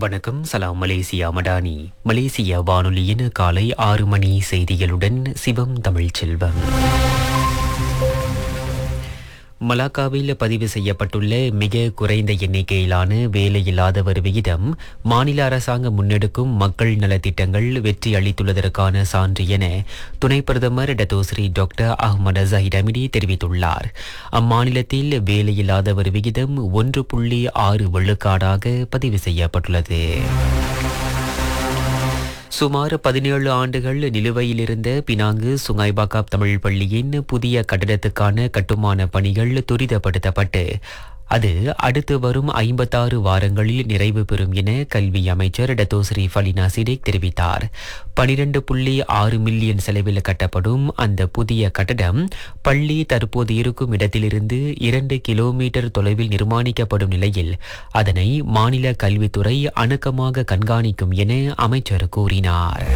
வணக்கம் சலாம் Malaysia Madani Malaysia வானொலியின் காலை ஆறு மணி செய்திகளுடன் சிவம் தமிழ் செல்வம் மலாக்காவில் பதிவு செய்யப்பட்டுள்ள மிக குறைந்த எண்ணிக்கையிலான வேலையில்லாதவர் விகிதம் மாநில அரசாங்கம் முன்னெடுக்கும் மக்கள் நலத்திட்டங்கள் வெற்றி அளித்துள்ளதற்கான சான்று என துணை பிரதமர் Datuk Seri doctor Ahmad Zahid Hamidi தெரிவித்துள்ளார் அம்மாநிலத்தில் வேலையில்லாதவர் விகிதம் ஒன்று புள்ளி ஆறு விழுக்காடாக பதிவு செய்யப்பட்டுள்ளது சுமார் பதினேழு ஆண்டுகள் நிலுவையில் இருந்த பினாங்கு சுங்காய்பாக்காப் தமிழ் பள்ளியின் புதிய கட்டடத்துக்கான கட்டுமான பணிகள் துரிதப்படுத்தப்பட்டு அது அடுத்து வரும் ஐம்பத்தாறு வாரங்களில் நிறைவு பெறும் என கல்வி அமைச்சர் டத்தோஸ்ரீ ஃபலினா சிடேக் தெரிவித்தார் பனிரெண்டு புள்ளி ஆறு மில்லியன் செலவில் கட்டப்படும் அந்த புதிய கட்டடம் பள்ளி தற்போது இருக்கும் இடத்திலிருந்து இரண்டு கிலோமீட்டர் தொலைவில் நிர்மாணிக்கப்படும் நிலையில் அதனை மாநில கல்வித்துறை அணுக்கமாக கண்காணிக்கும் என அமைச்சர் கூறினார்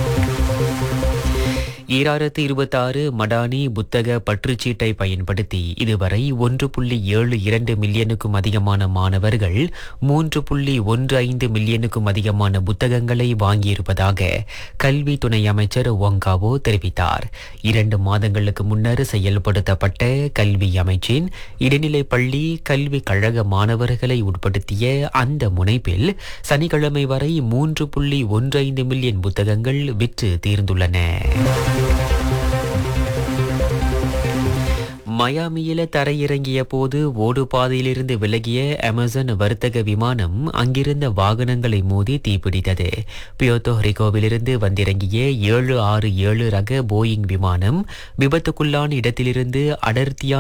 ஈராயிரத்து இருபத்தாறு மடானி புத்தக பற்றுச்சீட்டை பயன்படுத்தி இதுவரை ஒன்று புள்ளி ஏழு இரண்டு மில்லியனுக்கும் அதிகமான மாணவர்கள் மூன்று புள்ளி ஒன்று ஐந்து மில்லியனுக்கும் அதிகமான புத்தகங்களை வாங்கியிருப்பதாக கல்வி துணை அமைச்சர் ஒங்காவோ தெரிவித்தார் இரண்டு மாதங்களுக்கு முன்னர் செயல்படுத்தப்பட்ட கல்வி அமைச்சின் இடைநிலை பள்ளி கல்வி கழக மாணவர்களை உட்படுத்திய அந்த முனைப்பில் சனிக்கிழமை வரை மூன்று புள்ளி ஒன்று ஐந்து மில்லியன் புத்தகங்கள் விற்று தீர்ந்துள்ளன மயாமியில தரையிறங்கிய போது ஓடுபாதையிலிருந்து விலகிய அமேசான் வர்த்தக விமானம் அங்கிருந்த வாகனங்களை மோதி தீப்பிடித்தது பியோத்தோ ரிகோவிலிருந்து வந்திறங்கிய ஏழு ஆறு ஏழு ரக போயிங் விமானம் விபத்துக்குள்ளான இடத்திலிருந்து அடர்த்தியான